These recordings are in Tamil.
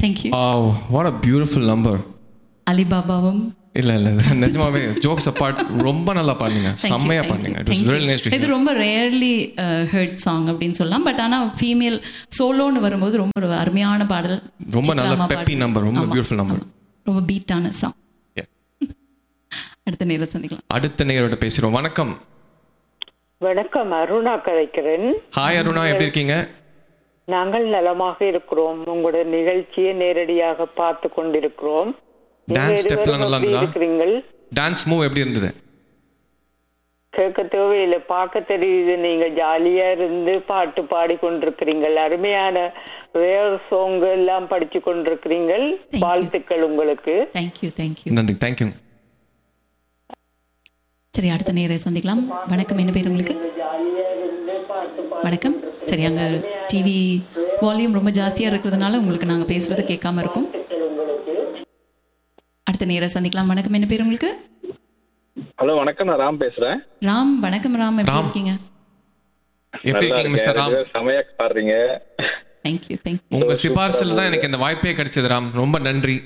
Thank you what a beautiful number அலிபாபாவும் இல்ல இல்ல நிஜமாவே ஜோக்ஸ் அப்பார்ட் ரொம்ப நல்லா பாடுங்க Thank you, செம்மையா thank பாடுங்க you, it was thank very you. Nice to இது ரொம்ப ரேர்லி ஹர்ட் சாங் அப்படின்னு சொல்லலாம் பட் ஆனா ஃபீமேல் சோலோன்னு வரும்போது ரொம்ப ஒரு அருமையான பாடல் ரொம்ப நல்ல சித்ராமா peppy பாடு. number, ரொம்ப ஆமா, beautiful number. ஆமா. ரொம்ப பீட்டான சாங் அடுத்த நேரம் சந்திக்கலாம் அடுத்த நேரோட பேசுறோம் வணக்கம் வணக்கம் அருணா கதைக்கிறேன் ஹாய் அருணா எப்படி இருக்கீங்க நாங்கள் நலமாக இருக்கிறோம் உங்களோட நிகழ்ச்சியை நேரடியாக பார்த்து கொண்டிருக்கிறோம் நீங்க டான்ஸ் இருவரும் ஸ்டெப்லாம் நல்லா எப்படி இருந்ததா இருக்கிறீங்கள் டான்ஸ் மூவ் எப்படி இருந்தது கேட்க தேவையில்லை பார்க்க தெரியுது நீங்க ஜாலியா இருந்து பாட்டு பாடி கொண்டிருக்கிறீங்கள் அருமையான வேர் சோங் எல்லாம் படிச்சு கொண்டிருக்கிறீங்கள் you. வாழ்த்துக்கள் உங்களுக்கு தேங்க்யூ தேங்க்யூ நன்றி தேங்க்யூ சரி அடுத்த நேரம் சந்திக்கலாம் வணக்கம் என்ன பேர் உங்களுக்கு வணக்கம் சரி அங்க டிவி வால்யூம் ரொம்ப ஜாஸ்தியா இருக்கிறதுனால உங்களுக்கு நாங்க பேசுறது கேட்காம இருக்கும் அடுத்த நேரம் சந்திக்கலாம் வணக்கம் என்ன பேர் உங்களுக்கு ஹலோ வணக்கம் நான் ராம் பேசுறேன் ராம் வணக்கம் ராம் எப்படி ராம். இருக்கீங்க எப்படி நல்லா இருக்கீங்க மிஸ்டர் இருக்கேன் ராம் ரெண்டு பேரும் செமையா பாடுறீங்க தேங்க்யூ தேங்க்யூ உங்க சிபாரிசில் தான் எனக்கு இந்த வாய்ப்பே கிடைச்சது ராம் ரொம்ப நன்றி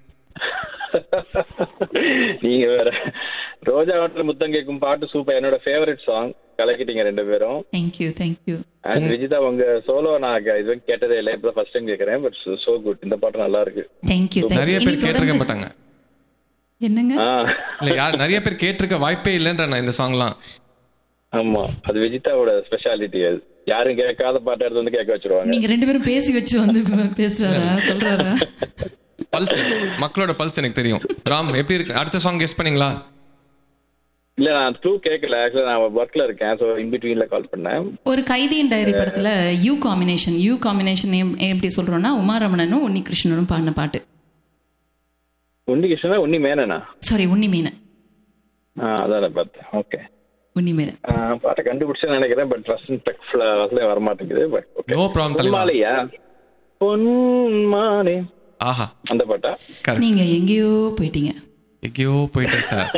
நீங்க வேற ரோஜா வாட்டில் முத்தம் கேட்கும் பாட்டு சூப்பர் என்னோட ஃபேவரட் சாங் கலக்கிட்டீங்க ரெண்டு பேரும் தேங்க்யூ தேங்க்யூ அண்ட் விஜிதா உங்க சோலோ நான் இது வரைக்கும் கேட்டதே இல்லை இப்போ ஃபர்ஸ்ட் டைம் கேட்கறேன் பட் சோ குட் இந்த பாட்டு நல்லா இருக்கு தேங்க்யூ நிறைய தேங்க்யூ பேர் கேட்டிருக்க மாட்டாங்க என்னங்க ஆ இல்ல யார் நிறைய பேர் கேட்டிருக்க வாய்ப்பே இல்லைன்ற நான் இந்த சாங்லாம் ஆமா அது விஜிதாவோட ஸ்பெஷாலிட்டி அது யாரும் கேட்காத பாட்டு எடுத்து வந்து கேட்க வச்சிருவாங்க நீங்க ரெண்டு பேரும் பேசி வச்சு வந்து பேசுறாரா சொல்றாரா பல்ஸ் மக்களோட பல்ஸ் எனக்கு தெரியும் ராம் எப்படி இருக்கு அடுத்த சாங் கெஸ் பண்ணீங்களா இல்ல நான் ட்ரூ கேட்கல ஆக்சுவலா நான் ஒர்க்ல இருக்கேன் ஸோ இன் பிட்வீன்ல கால் பண்ணேன் ஒரு கைதியின் டைரி படத்துல யூ காம்பினேஷன் யூ காம்பினேஷன் எப்படி சொல்றோம்னா உமாரமணனும் உன்னிகிருஷ்ணனும் பாடின பாட்டு உன்னி கிருஷ்ணனா உன்னி மேனனா சாரி உன்னிமேனன் ஆ அதான் பார்த்தேன் ஓகே உன்னிமேனன் பாட்டை கண்டுபிடிச்சேன்னு நினைக்கிறேன் பட் ஃபர்ஸ்ட் டெக்ஸ்ட்ல வசலே வர மாட்டேங்குது பட் ஓகே நோ ப்ராப்ளம் தலைவா பொன்மாலையா பொன்மாலை ஆஹா அந்த பாட்டா கரெக்ட் நீங்க எங்கேயோ போயிட்டீங்க எங்கேயோ போயிட்டேன் சார்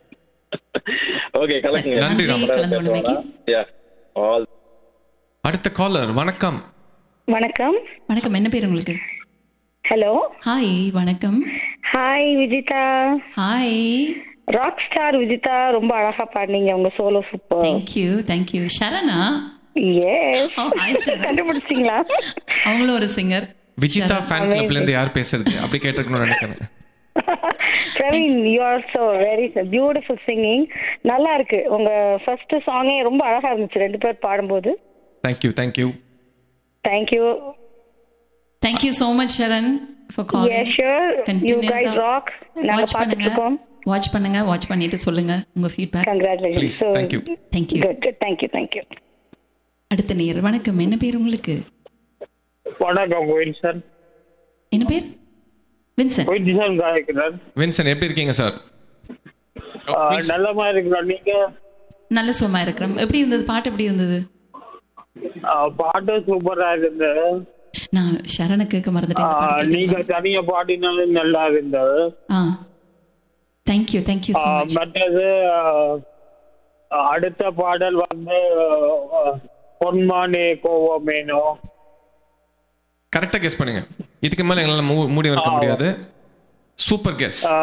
ஓகே கலக்குங்க நன்றி, ராம். கலந்து கொண்டமைக்கு. யா ஆல் அடுத்த காலர் வணக்கம் வணக்கம் வணக்கம் என்ன பேர் உங்களுக்கு ஹலோ ஹாய் வணக்கம் hi Vijitha hi rock star Vijitha ரொம்ப அழகா பாடுனீங்க உங்க solo super thank you thank you Sharana yes Oh, hi, Sharon. கண்டுபிடிச்சிங்களா அவங்களும் ஒரு சிங்கர் விஜிதா ஃபேன் கிளப்ல இருந்து யார் பேசுறது அப்படி கேட்டிருக்கணும்னு நினைக்கிறேன் Praveen you are so very beautiful singing நல்லா இருக்கு உங்க ஃபர்ஸ்ட் சாங்கே ரொம்ப அழகா இருந்துச்சு ரெண்டு பேர் பாடும்போது thank you thank you thank you thank you so much Sharan for Yeah, calling sure. You guys rock. நாங்க வாட்ச் பார்த்துட்டு பண்ணுங்க இருக்கோம். வாட்ச் பண்ணுங்க வாட்ச் பண்ணிட்டு சொல்லுங்க உங்க feedback congratulation Please, thank you. Thank you good thank you thank you அடுத்த நேர் வணக்கம் என்ன பேர் உங்களுக்கு வணக்கம் வின்சன் என்ன பேர் வின்சன் வின்சன் காய்க்கிறேன் வின்சன் எப்படி இருக்கீங்க சார் நல்லமா இருக்கிறோம் நீங்க நல்ல சும்மா இருக்கிறோம் எப்படி இருந்தது பாட்டு எப்படி இருந்தது ஆ, பாட்டு சூப்பரா இருந்தது நான் சரண கேட்க ஆ, மறந்துட்டேன் இந்த பாட்டு நீங்க கேட்டீங்களா? தனியா பாடினாலும் நல்லா இருந்தது ஆ thank you thank you ah, so much மற்றது ஆ, அடுத்த பாடல் வந்து ஆ, பொன்மானே கோவமேனோ கரெக்டா கெஸ் பண்ணுங்க இதுக்கு மேல எங்களால மூ- மூடி வைக்க முடியாது சூப்பர் கெஸ் ஆ,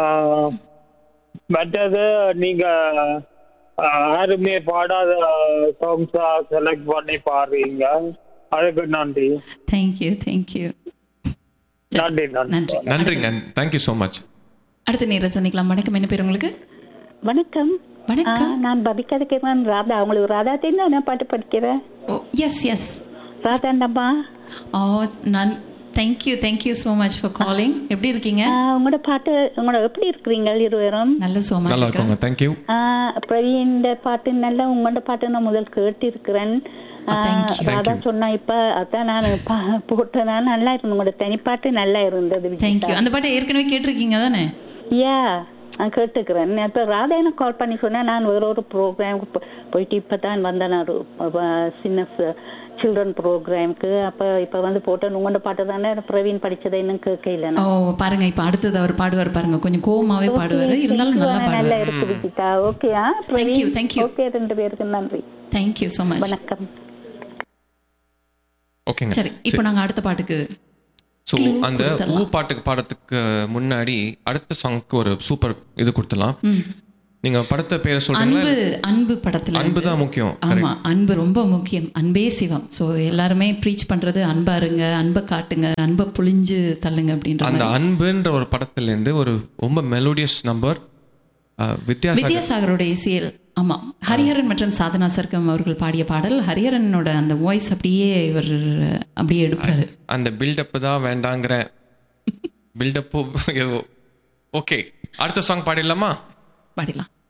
மற்றது நீங்க ஆ, யாருமே பாடாத சாங்ஸா செலக்ட் பண்ணி பாடுறீங்க அதுக்கு நன்றி தேங்க்யூ தேங்க்யூ நன்றி நன்றி நன்றி நன்றிங்க தேங்க்யூ ஸோ மச் அடுத்த நேரம் சந்திக்கலாம் வணக்கம் என்ன பேர் உங்களுக்கு வணக்கம் வணக்கம் ஆ, நான் பபிகா இருக்கிறேன் ராதா உங்களுக்கு ராதா தெரியும் நான் பாட்டு படிக்கிறேன் ஓ எஸ் எஸ் ராதாண்டம்மா ஓ நான் thank you thank you so much for calling எப்படி இருக்கீங்க ஆ, உங்களோட பாட்டு உங்களோட எப்படி இருக்கிறீங்க இருவரும் நல்ல சோமா நல்லா இருக்கிறேன் இருக்கோங்க தேங்க்யூ ஆ, பிரவீன் பாட்டு நல்லா உங்களோட பாட்டு நான் முதல் கேட்டிருக்கிறேன் ஆ, thank you. Radha Thank you. சொன்னா இப்ப அதான் நான் பா- போட்டேன் நான் நல்லா இருந்து உங்களோட தனிப்பாட்டு நல்லா இருந்தது தேங்க்யூ அந்த பாட்டை ஏற்கனவே கேட்டிருக்கீங்க தானே யா நான் கேட்டுக்கிறேன் இப்போ ராதா எனக்கு கால் பண்ணி சொன்னேன் நான் வேற ஒரு ப்ரோக்ராமுக்கு போயிட்டு இப்போ தான் வந்தேன் நான் ஒரு அஹ், சின்ன சில்ட்ரன் ப்ரோக்ராமுக்கு அப்போ இப்போ வந்து போட்டேன் உங்களோட பாட்டு தானே பிரவீன் படிச்சதை இன்னும் கேட்கல ஓ பாருங்க இப்ப அடுத்தது அவர் பாடுவார் பாருங்க கொஞ்சம் கோவமாவே பாடுவாரு இருந்தாலும் நல்லா நல்லா பாடுவார் இருக்கு விஜிதா ஓகேயா Thank you, thank you. Okay ரெண்டு பேருக்கு நன்றி தேங்க்யூ ஸோ மச் வணக்கம் ஓகேங்க சரி இப்போ நாங்க அடுத்த பாட்டுக்கு ஸோ அந்த ஊ பாட்டுக்கு பாடத்துக்கு முன்னாடி அடுத்த சாங்க்கு ஒரு சூப்பர் இது கொடுத்துடலாம் நீங்க படத்தை பேரை சொல்றீங்களா அன்பு அன்பு படத்துல அன்பு தான் முக்கியம் ஆமா அன்பு ரொம்ப முக்கியம் அன்பே சிவம் சோ எல்லாருமே ப்ரீச் பண்றது அன்பா இருங்க அன்பை காட்டுங்க அன்பை புளிஞ்சு தள்ளுங்க அப்படின்ற அந்த மாதிரி அன்புன்ற ஒரு படத்துல இருந்து ஒரு ரொம்ப மெலோடியஸ் நம்பர் வித்யாசாகர் வித்யாசாகரோட இசையல் ஆமா ஹரிஹரன் மற்றும் சாதனா சர்க்கம் அவர்கள் பாடிய பாடல் ஹரிஹரனோட அந்த வாய்ஸ் அப்படியே இவர் அப்படியே எடுப்பாரு அந்த பில்டப் தான் வேண்டாங்கிற பில்டப்போ ஓகே அடுத்த சாங் பாடிடலாமா பாடிடலாம்